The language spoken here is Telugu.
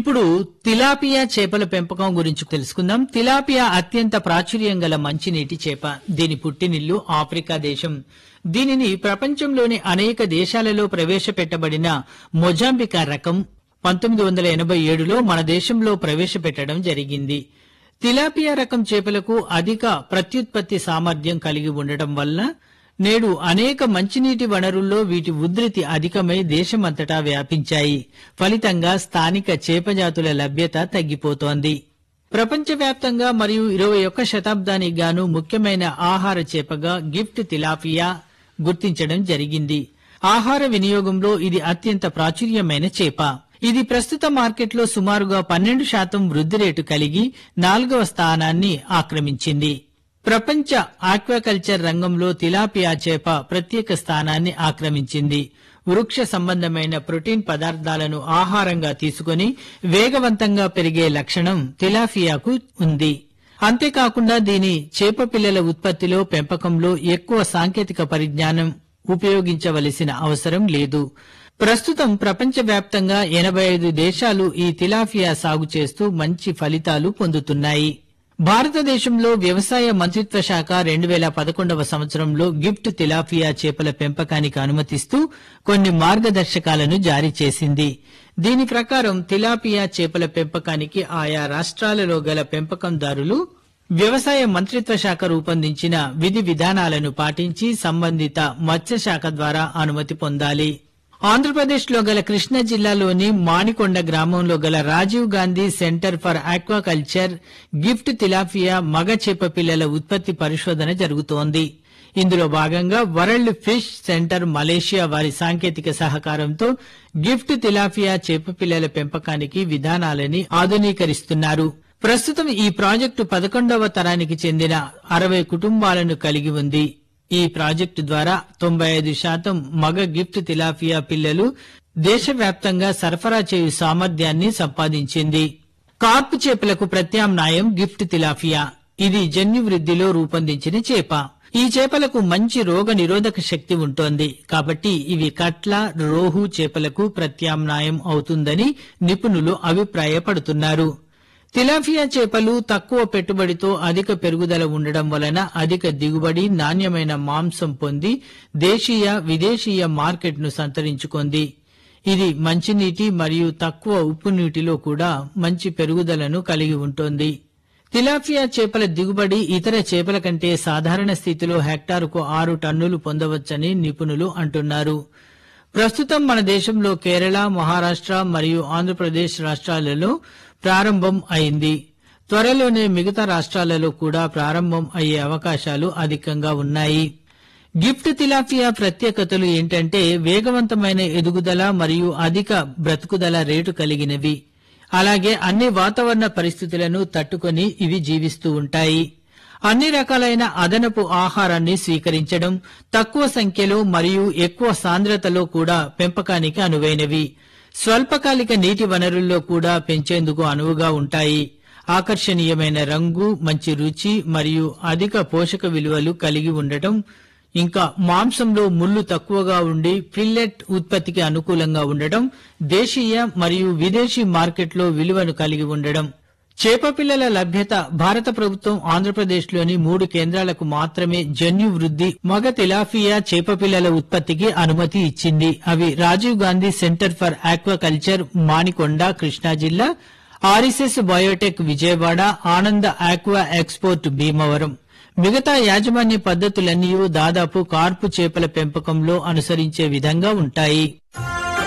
ఇప్పుడు తిలాపియా చేపల పెంపకం గురించి తెలుసుకుందాం తిలాపియా అత్యంత ప్రాచుర్యం గల మంచినీటి చేప దీని పుట్టినిల్లు ఆఫ్రికా దేశం దీనిని ప్రపంచంలోని అనేక దేశాలలో ప్రవేశపెట్టబడిన మొజాంబికా రకం పంతొమ్మిది వందల ఎనభై ఏడులో మన దేశంలో ప్రవేశపెట్టడం జరిగింది తిలాపియా రకం చేపలకు అధిక ప్రత్యుత్పత్తి సామర్థ్యం కలిగి ఉండటం వల్ల నేడు అనేక మంచినీటి వనరుల్లో వీటి ఉధృతి అధికమై దేశమంతటా వ్యాపించాయి ఫలితంగా స్థానిక చేపజాతుల లభ్యత తగ్గిపోతోంది ప్రపంచవ్యాప్తంగా మరియు ఇరవై ఒక్క శతాబ్దానికి గాను ముఖ్యమైన ఆహార చేపగా గిఫ్ట్ తిలాపియా గుర్తించడం జరిగింది ఆహార వినియోగంలో ఇది అత్యంత ప్రాచుర్యమైన చేప ఇది ప్రస్తుత మార్కెట్లో సుమారుగా పన్నెండు శాతం వృద్ధి రేటు కలిగి నాలుగవ స్థానాన్ని ఆక్రమించింది ప్రపంచ ఆక్వాకల్చర్ రంగంలో తిలాపియా చేప ప్రత్యేక స్థానాన్ని ఆక్రమించింది వృక్ష సంబంధమైన ప్రోటీన్ పదార్థాలను ఆహారంగా తీసుకుని వేగవంతంగా పెరిగే లక్షణం తిలాపియాకు ఉంది అంతేకాకుండా దీని చేప పిల్లల ఉత్పత్తిలో పెంపకంలో ఎక్కువ సాంకేతిక పరిజ్ఞానం ఉపయోగించవలసిన అవసరం లేదు ప్రస్తుతం ప్రపంచవ్యాప్తంగా ఎనభై ఐదు దేశాలు ఈ తిలాఫియా సాగు చేస్తూ మంచి ఫలితాలు పొందుతున్నాయి భారతదేశంలో వ్యవసాయ మంత్రిత్వ శాఖ రెండు వేల పదకొండవ సంవత్సరంలో గిఫ్ట్ తిలాఫియా చేపల పెంపకానికి అనుమతిస్తూ కొన్ని మార్గదర్శకాలను జారీ చేసింది దీని ప్రకారం తిలాపియా చేపల పెంపకానికి ఆయా రాష్ట్రాలలో గల పెంపకందారులు వ్యవసాయ మంత్రిత్వ శాఖ రూపొందించిన విధి విధానాలను పాటించి సంబంధిత మత్స్యశాఖ ద్వారా అనుమతి పొందాలి ఆంధ్రప్రదేశ్ లో గల కృష్ణా జిల్లాలోని మానికొండ గ్రామంలో గల Rajiv Gandhi centre for aquaculture gift tilapia మగ చేప పిల్లల ఉత్పత్తి పరిశోధన జరుగుతోంది ఇందులో భాగంగా వరల్డ్ ఫిష్ సెంటర్ మలేషియా వారి సాంకేతిక సహకారంతో గిఫ్ట్ తిలాఫియా చేప పిల్లల పెంపకానికి విధానాలని ఆధునీకరిస్తున్నారు ప్రస్తుతం ఈ ప్రాజెక్టు పదకొండవ తరానికి చెందిన అరవై కుటుంబాలను కలిగి ఉంది ఈ ప్రాజెక్టు ద్వారా తొంభై ఐదు శాతం మగ గిఫ్ట్ తిలాఫియా పిల్లలు దేశవ్యాప్తంగా సరఫరా చేయు సామర్థ్యాన్ని సంపాదించింది కార్పు చేపలకు ప్రత్యామ్నాయం గిఫ్ట్ తిలాఫియా ఇది జన్యు వృద్ధిలో రూపొందించిన చేప ఈ చేపలకు మంచి రోగ నిరోధక శక్తి ఉంటోంది కాబట్టి ఇవి కట్ల రోహు చేపలకు ప్రత్యామ్నాయం అవుతుందని నిపుణులు అభిప్రాయపడుతున్నారు తిలాఫియా చేపలు తక్కువ పెట్టుబడితో అధిక పెరుగుదల ఉండడం వలన అధిక దిగుబడి నాణ్యమైన మాంసం పొంది దేశీయ విదేశీయ మార్కెట్ను సంతరించుకుంది ఇది మంచినీటి మరియు తక్కువ ఉప్పు నీటిలో కూడా మంచి పెరుగుదలను కలిగి ఉంటుంది తిలాఫియా చేపల దిగుబడి ఇతర చేపల కంటే సాధారణ స్థితిలో హెక్టారుకు ఆరు టన్నులు పొందవచ్చని నిపుణులు అంటున్నారు ప్రస్తుతం మన దేశంలో కేరళ మహారాష్ట్ర మరియు ఆంధ్రప్రదేశ్ రాష్ట్రాలలో ప్రారంభం అయింది త్వరలోనే మిగతా రాష్ట్రాలలో కూడా ప్రారంభం అయ్యే అవకాశాలు అధికంగా ఉన్నాయి గిఫ్ట్ తిలాఫియా ప్రత్యేకతలు ఏంటంటే వేగవంతమైన ఎదుగుదల మరియు అధిక బ్రతుకుదల రేటు కలిగినవి అలాగే అన్ని వాతావరణ పరిస్థితులను తట్టుకొని ఇవి జీవిస్తూ ఉంటాయి అన్ని రకాలైన అదనపు ఆహారాన్ని స్వీకరించడం తక్కువ సంఖ్యలో మరియు ఎక్కువ సాంద్రతలో కూడా పెంపకానికి అనువైనవి స్వల్పకాలిక నీటి వనరుల్లో కూడా పెంచేందుకు అనువుగా ఉంటాయి ఆకర్షణీయమైన రంగు మంచి రుచి మరియు అధిక పోషక విలువలు కలిగి ఉండటం ఇంకా మాంసంలో ముళ్ళు తక్కువగా ఉండి ఫిల్లెట్ ఉత్పత్తికి అనుకూలంగా ఉండడం దేశీయ మరియు విదేశీ మార్కెట్లో విలువను కలిగి ఉండడం చేప పిల్లల లభ్యత భారత ప్రభుత్వం ఆంధ్రప్రదేశ్లోని మూడు కేంద్రాలకు మాత్రమే జన్యు వృద్ధి మగ తిలాఫియా చేప పిల్లల ఉత్పత్తికి అనుమతి ఇచ్చింది అవి Rajiv Gandhi centre for aquaculture Manikonda Krishna జిల్లా ఆర్ఎస్ఎస్ బయోటెక్ విజయవాడ ఆనంద ఆక్వా ఎక్స్పోర్ట్ భీమవరం మిగతా యాజమాన్య పద్ధతులన్నీ దాదాపు కార్పు చేపల పెంపకంలో అనుసరించే విధంగా ఉంటాయి